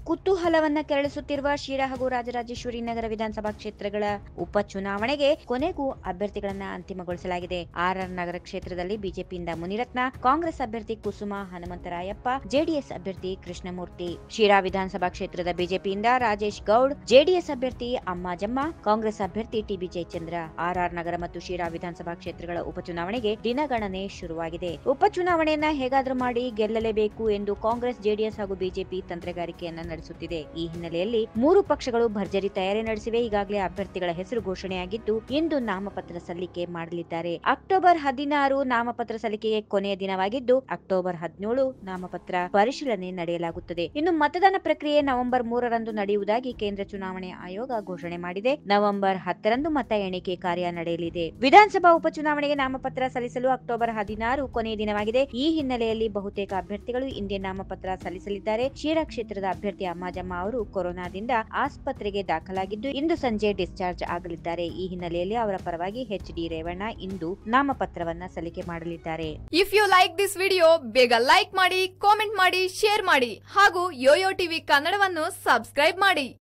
ಕುತೂಹಲವನ್ನ ಕೆರಳಿಸುತ್ತಿರುವ ಶಿರಾ ಹಾಗೂ ರಾಜರಾಜೇಶ್ವರಿ ನಗರ ವಿಧಾನಸಭಾ ಕ್ಷೇತ್ರಗಳ ಉಪಚುನಾವಣೆಗೆ ಕೊನೆಗೂ ಅಭ್ಯರ್ಥಿಗಳನ್ನ ಅಂತಿಮಗೊಳಿಸಲಾಗಿದೆ ಆರ್ಆರ್ ನಗರ ಕ್ಷೇತ್ರದಲ್ಲಿ ಬಿಜೆಪಿಯಿಂದ ಮುನಿರತ್ನ ಕಾಂಗ್ರೆಸ್ ಅಭ್ಯರ್ಥಿ ಕುಸುಮ ಹನುಮಂತರಾಯಪ್ಪ ಜೆಡಿಎಸ್ ಅಭ್ಯರ್ಥಿ ಕೃಷ್ಣಮೂರ್ತಿ ಶಿರಾ ವಿಧಾನಸಭಾ ಕ್ಷೇತ್ರದ ಬಿಜೆಪಿಯಿಂದ ರಾಜೇಶ್ ಗೌಡ್ ಜೆಡಿಎಸ್ ಅಭ್ಯರ್ಥಿ ಅಮ್ಮಾಜಮ್ಮ ಕಾಂಗ್ರೆಸ್ ಅಭ್ಯರ್ಥಿ ಟಿಬಿ ಜಯಚಂದ್ರ ಆರ್ಆರ್ ನಗರ ಮತ್ತು ಶಿರಾ ವಿಧಾನಸಭಾ ಕ್ಷೇತ್ರಗಳ ಉಪಚುನಾವಣೆಗೆ ದಿನಗಣನೆ ಶುರುವಾಗಿದೆ ಉಪಚುನಾವಣೆಯನ್ನ ಹೇಗಾದ್ರೂ ಮಾಡಿ ಗೆಲ್ಲಲೇಬೇಕು ಎಂದು ಕಾಂಗ್ರೆಸ್ ಜೆಡಿಎಸ್ ಹಾಗೂ ಬಿಜೆಪಿ ತಂತ್ರಗಾರಿಕೆಯನ್ನ ನಡೆಸುತ್ತಿದೆ ಈ ಹಿನ್ನೆಲೆಯಲ್ಲಿ ಮೂರು ಪಕ್ಷಗಳು ಭರ್ಜರಿ ತಯಾರಿ ನಡೆಸಿವೆ ಈಗಾಗಲೇ ಅಭ್ಯರ್ಥಿಗಳ ಹೆಸರು ಘೋಷಣೆಯಾಗಿದ್ದು ಇಂದು ನಾಮಪತ್ರ ಸಲ್ಲಿಕೆ ಮಾಡಲಿದ್ದಾರೆ ಅಕ್ಟೋಬರ್ ಹದಿನಾರು ನಾಮಪತ್ರ ಸಲ್ಲಿಕೆಗೆ ಕೊನೆಯ ದಿನವಾಗಿದ್ದು ಅಕ್ಟೋಬರ್ ಹದಿನೇಳು ನಾಮಪತ್ರ ಪರಿಶೀಲನೆ ನಡೆಯಲಾಗುತ್ತದೆ ಇನ್ನು ಮತದಾನ ಪ್ರಕ್ರಿಯೆ ನವೆಂಬರ್ ಮೂರರಂದು ನಡೆಯುವುದಾಗಿ ಕೇಂದ್ರ ಚುನಾವಣೆ ಆಯೋಗ ಘೋಷಣೆ ಮಾಡಿದೆ ನವೆಂಬರ್ ಹತ್ತರಂದು ಮತ ಎಣಿಕೆ ಕಾರ್ಯ ನಡೆಯಲಿದೆ ವಿಧಾನಸಭಾ ಉಪಚುನಾವಣೆಗೆ ನಾಮಪತ್ರ ಸಲ್ಲಿಸಲು ಅಕ್ಟೋಬರ್ ಹದಿನಾರು ಕೊನೆಯ ದಿನವಾಗಿದೆ ಈ ಹಿನ್ನೆಲೆಯಲ್ಲಿ ಬಹುತೇಕ ಅಭ್ಯರ್ಥಿಗಳು ಇಂದೇ ನಾಮಪತ್ರ ಸಲ್ಲಿಸಲಿದ್ದಾರೆ ಶಿರಾ ಕ್ಷೇತ್ರದ ಅಭ್ಯರ್ಥಿ ಅಮ್ಮಾಜಮ್ಮ ಅವರು ಕೊರೋನಾದಿಂದ ಆಸ್ಪತ್ರೆಗೆ ದಾಖಲಾಗಿದ್ದು ಇಂದು ಸಂಜೆ ಡಿಸ್ಚಾರ್ಜ್ ಆಗಲಿದ್ದಾರೆ ಈ ಹಿನ್ನೆಲೆಯಲ್ಲಿ ಅವರ ಪರವಾಗಿ ಎಚ್ ಡಿ ರೇವಣ್ಣ ಇಂದು ನಾಮಪತ್ರವನ್ನ ಸಲ್ಲಿಕೆ ಮಾಡಲಿದ್ದಾರೆ if you like this video ಬೇಗ ಲೈಕ್ ಮಾಡಿ ಕಾಮೆಂಟ್ ಮಾಡಿ ಶೇರ್ ಮಾಡಿ ಹಾಗೂ ಯೋಯೋ ಟಿವಿ ಕನ್ನಡವನ್ನು ಸಬ್ಸ್ಕ್ರೈಬ್ ಮಾಡಿ